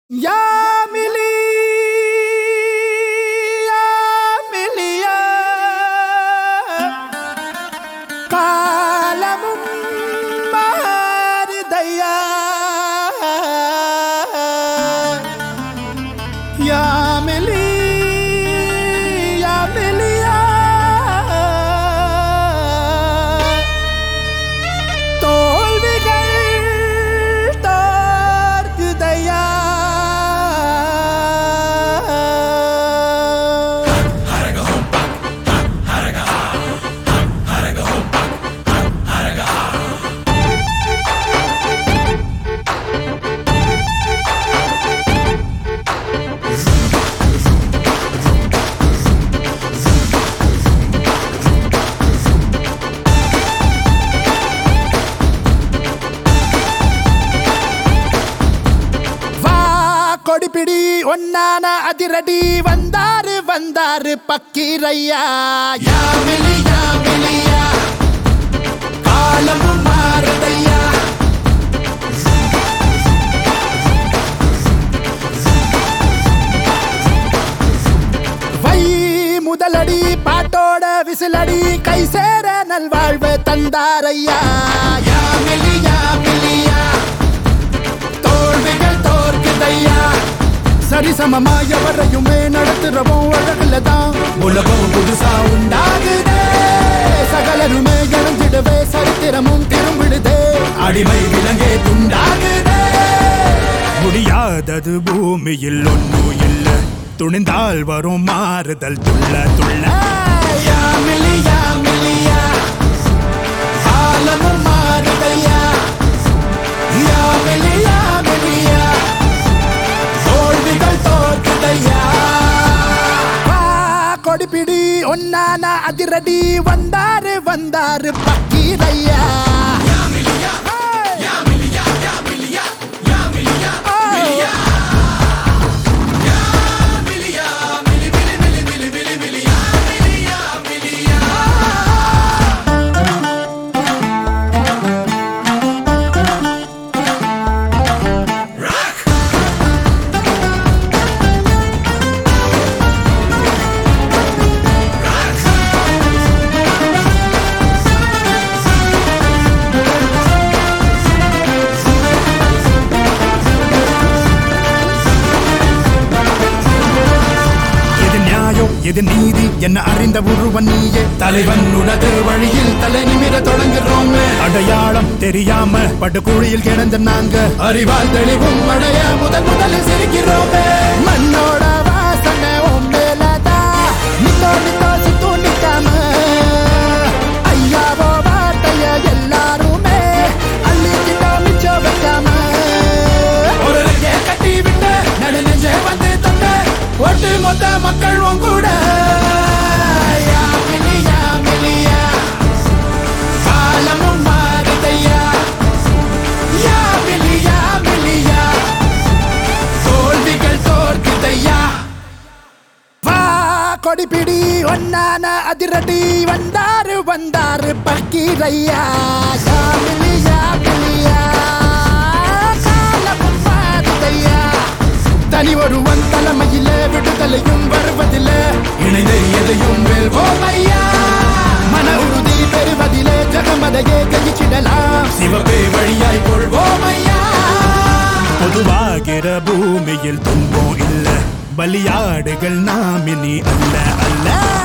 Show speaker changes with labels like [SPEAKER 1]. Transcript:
[SPEAKER 1] يا ملي يا مليا காலமும் மாறுதையா யாமிலி யாமிலியா தோல்விகள் தோற்குதையா வா கொடிபிடி ஒன்னான அதிரடி வந்தாரு வந்தாரு பக்கீரையா யாமிலி யாமிலியா காலமும் மாறுதையா வை முதலடி பாட்டோட விசிலடி கை சேர நல்வாழ்வு தந்தாரையா யாமிலி யாமிலியா தோல்விகள் தோற்குதையா சரிசமமா எவரையுமே நடத்துறவும் அழகுல தான் உலகம் புதுசா உண்டாகுதே சகலருமே இழந்திடவே சரித்திரமும் திரும்பிடுதே அடிமை விலங்கே துண்டாகுதே
[SPEAKER 2] முடியாதது பூமியில் ஒன்றும் இல்ல துணிந்தால் வரும் மாறுதல் துள்ள துள்ள
[SPEAKER 1] யாமிலி யாமிலியா காலமும் மாறுதையா யாமிலி யாமிலியா தோல்விகள் தோற்குதையா வா கொடிபிடி ஒன்னான அதிரடி வந்தாரு வந்தாரு பக்கீரையா
[SPEAKER 2] எது நியாயம் எது நீதி என்ன அறிந்த ஒருவன் நீயே
[SPEAKER 1] தலைவன் உனது வழியில் தலை நிமிர தொடங்குறோம்
[SPEAKER 2] அடையாளம் தெரியாம படுகுழியில் கிடந்த நாங்க
[SPEAKER 1] அறிவால் தெளிவும் அடைய முதல் முதலில் சிரிக்கிறோமே மண்ணோட வாசனை உன் மேலதா நித்தோ நித்தோ சித்து நிக்காம ஐயாவோ வார்த்தைய எல்லாருமே அள்ளிக்கிட்டோ மிச்சம் வைக்காம ஒரு ரெக்கை கட்டி விட்டு நடு நெஞ்சே வந்து தொட்ட ஒட்டு மொத்த மக்கள் உன் கூட யாமினி யாமினியா காலமும் மாறுதையா யாமிலியா மிலியா தோல்விகள் தோற்குதையா வா கொடிபிடி ஒன்னான அதிரடி வந்தாரு வந்தாரு பக்கீரையா யாமிலியா மிலியா காலமும் மாறுதையா தனி ஒருவன் தலைமையில விடுதலையும் வருவதில்ல இணைந்து எதையும் வெல்வோம் ஐயா மன உறுதி பெறுவதிலே ஜகமதையே ஜெயிச்சிடலாம் சிவப்பே வழியாய் கொள்வோம் ஐயா
[SPEAKER 2] பொதுவாகிற பூமியில் துன்பம் இல்ல பலியாடுகள் நாமினி அல்ல அல்ல